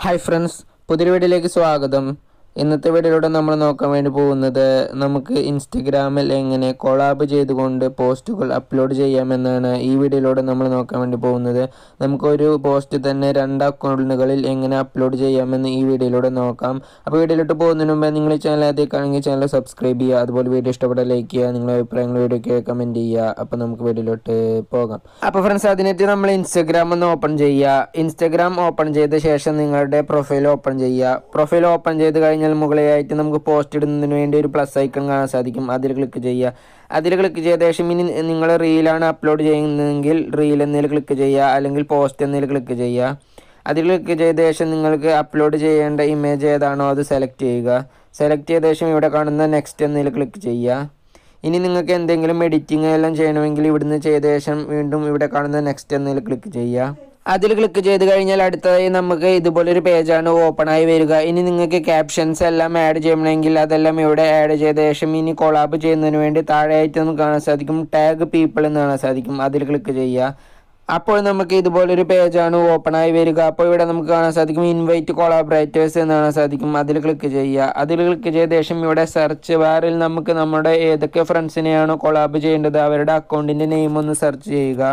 hi friends പുതിയ വീഡിയോയിലേക്ക് സ്വാഗതം ഇന്നത്തെ വീഡിയോയിലൂടെ നമ്മൾ നോക്കാൻ വേണ്ടി പോകുന്നത് നമുക്ക് ഇൻസ്റ്റഗ്രാമിൽ എങ്ങനെ കൊളാബ് ചെയ്തുകൊണ്ട് പോസ്റ്റുകൾ അപ്ലോഡ് ചെയ്യാമെന്നാണ് ഈ വീഡിയോയിലൂടെ നമ്മൾ നോക്കാൻ വേണ്ടി പോകുന്നത് നമുക്കൊരു പോസ്റ്റ് തന്നെ രണ്ട് അക്കൗണ്ടുകളിൽ എങ്ങനെ അപ്ലോഡ് ചെയ്യാമെന്ന് ഈ വീഡിയോയിലൂടെ നോക്കാം അപ്പോൾ വീഡിയോയിലോട്ട് പോകുന്നതിന് മുമ്പ് നിങ്ങൾ ഈ ചാനൽ ആദ്യമാണെങ്കിൽ ചാനൽ സബ്സ്ക്രൈബ് ചെയ്യുക അതുപോലെ വീഡിയോ ഇഷ്ടപ്പെട്ടാൽ ലൈക്ക് ചെയ്യുക നിങ്ങളുടെ അഭിപ്രായങ്ങൾ വീഡിയോയ്ക്ക് കമൻറ്റ് ചെയ്യുക അപ്പോൾ നമുക്ക് വീഡിയോയിലോട്ട് പോകാം അപ്പോൾ ഫ്രണ്ട്സ് അതിനായിട്ട് നമ്മൾ ഇൻസ്റ്റഗ്രാം ഒന്ന് ഓപ്പൺ ചെയ്യുക ഇൻസ്റ്റഗ്രാം ഓപ്പൺ ചെയ്ത ശേഷം നിങ്ങളുടെ പ്രൊഫൈൽ ഓപ്പൺ ചെയ്യുക പ്രൊഫൈൽ ഓപ്പൺ ചെയ്ത് കഴിഞ്ഞാൽ മുകളിലായിട്ട് നമുക്ക് പോസ്റ്റ് ഇടുന്നതിന് വേണ്ടി ഒരു പ്ലസ് ഐക്കൺ കാണാൻ സാധിക്കും അതിൽ ക്ലിക്ക് ചെയ്യുക അതിൽ ക്ലിക്ക് ചെയ്ത ശേഷം ഇനി നിങ്ങൾ റീലാണ് അപ്ലോഡ് ചെയ്യുന്നതെങ്കിൽ റീൽ എന്നതിൽ ക്ലിക്ക് ചെയ്യുക അല്ലെങ്കിൽ പോസ്റ്റ് എന്നതിൽ ക്ലിക്ക് ചെയ്യുക അതിൽ ക്ലിക്ക് ചെയ്ത ശേഷം നിങ്ങൾക്ക് അപ്ലോഡ് ചെയ്യേണ്ട ഇമേജ് ഏതാണോ അത് സെലക്ട് ചെയ്യുക സെലക്ട് ചെയ്ത ശേഷം ഇവിടെ കാണുന്ന നെക്സ്റ്റ് എന്നതിൽ ക്ലിക്ക് ചെയ്യുക ഇനി നിങ്ങൾക്ക് എന്തെങ്കിലും എഡിറ്റിംഗ് എല്ലാം ചെയ്യണമെങ്കിൽ ഇവിടുന്ന് ചെയ്ത ശേഷം വീണ്ടും ഇവിടെ കാണുന്ന നെക്സ്റ്റ് എന്നതിൽ ക്ലിക്ക് ചെയ്യുക അതിൽ ക്ലിക്ക് ചെയ്ത് കഴിഞ്ഞാൽ അടുത്തതായി നമുക്ക് ഇതുപോലൊരു പേജാണ് ഓപ്പൺ ആയി വരിക ഇനി നിങ്ങൾക്ക് ക്യാപ്ഷൻസ് എല്ലാം ആഡ് ചെയ്യണമെങ്കിൽ അതെല്ലാം ഇവിടെ ആഡ് ചെയ്ത ശേഷം ഇനി കൊളാബ് ചെയ്യുന്നതിന് വേണ്ടി താഴെയായിട്ട് നമുക്ക് കാണാൻ സാധിക്കും ടാഗ് പീപ്പിൾ എന്ന് കാണാൻ സാധിക്കും അതിൽ ക്ലിക്ക് ചെയ്യുക അപ്പോൾ നമുക്ക് ഇതുപോലൊരു പേജാണ് ഓപ്പൺ ആയി വരിക അപ്പോൾ ഇവിടെ നമുക്ക് കാണാൻ സാധിക്കും ഇൻവൈറ്റ് കൊളാബറേറ്റേഴ്സ് എന്ന് കാണാൻ സാധിക്കും അതിൽ ക്ലിക്ക് ചെയ്യുക അതിൽ ക്ലിക്ക് ചെയ്ത ശേഷം ഇവിടെ സെർച്ച് ബാറിൽ നമുക്ക് നമ്മുടെ ഏതൊക്കെ ഫ്രണ്ട്സിനെയാണോ കൊളാബ് ചെയ്യേണ്ടത് അവരുടെ അക്കൗണ്ടിൻ്റെ നെയിം ഒന്ന് സെർച്ച് ചെയ്യുക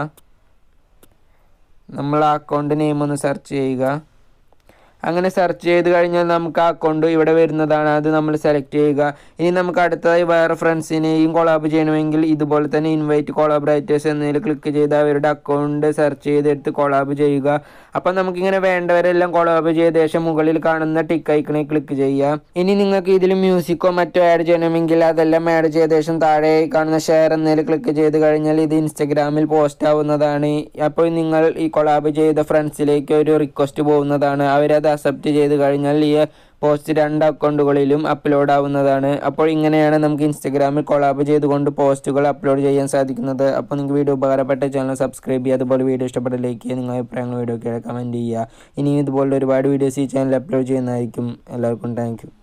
നമ്മൾ ആ അക്കൗണ്ട് നെയിം ഒന്ന് സെർച്ച് ചെയ്യുക അങ്ങനെ സെർച്ച് ചെയ്ത് കഴിഞ്ഞാൽ നമുക്ക് ആ അക്കൗണ്ട് ഇവിടെ വരുന്നതാണ് അത് നമ്മൾ സെലക്ട് ചെയ്യുക ഇനി നമുക്ക് അടുത്തതായി വേറെ ഫ്രണ്ട്സിനെയും കൊളാബ് ചെയ്യണമെങ്കിൽ ഇതുപോലെ തന്നെ ഇൻവൈറ്റ് കൊളാബറേറ്റേഴ്സ് എന്നതിൽ ക്ലിക്ക് ചെയ്ത് അവരുടെ അക്കൗണ്ട് സെർച്ച് ചെയ്തെടുത്ത് കൊളാബ് ചെയ്യുക അപ്പം നമുക്കിങ്ങനെ വേണ്ടവരെല്ലാം കൊളാബ് ചെയ്ത ശേഷം മുകളിൽ കാണുന്ന ടിക്ക് ഐക്കണിൽ ക്ലിക്ക് ചെയ്യുക ഇനി നിങ്ങൾക്ക് ഇതിൽ മ്യൂസിക്കോ മറ്റോ ആഡ് ചെയ്യണമെങ്കിൽ അതെല്ലാം ആഡ് ചെയ്ത ശേഷം താഴെ കാണുന്ന ഷെയർ എന്നതിൽ ക്ലിക്ക് ചെയ്ത് കഴിഞ്ഞാൽ ഇത് ഇൻസ്റ്റഗ്രാമിൽ പോസ്റ്റ് ആവുന്നതാണ് അപ്പോൾ നിങ്ങൾ ഈ കൊളാബ് ചെയ്ത ഫ്രണ്ട്സിലേക്ക് ഒരു റിക്വസ്റ്റ് പോകുന്നതാണ് അവരത് അക്സെപ്റ്റ് ചെയ്ത് കഴിഞ്ഞാൽ ഈ പോസ്റ്റ് രണ്ട് അക്കൗണ്ടുകളിലും അപ്ലോഡ് ആവുന്നതാണ് അപ്പോൾ ഇങ്ങനെയാണ് നമുക്ക് ഇൻസ്റ്റഗ്രാമിൽ കൊളാബ് ചെയ്തുകൊണ്ട് പോസ്റ്റുകൾ അപ്ലോഡ് ചെയ്യാൻ സാധിക്കുന്നത് അപ്പോൾ നിങ്ങൾക്ക് വീഡിയോ ഉപകാരപ്പെട്ട ചാനൽ സബ്സ്ക്രൈബ് ചെയ്യുക അതുപോലെ വീഡിയോ ഇഷ്ടപ്പെട്ട ലൈക്ക് ചെയ്യുക നിങ്ങളുടെ അഭിപ്രായങ്ങൾ വീഡിയോ കമൻറ്റ് ചെയ്യുക ഇനിയും ഇതുപോലെ ഒരുപാട് വീഡിയോസ് ഈ ചാനൽ അപ്ലോഡ് ചെയ്യുന്നതായിരിക്കും എല്ലാവർക്കും താങ്ക്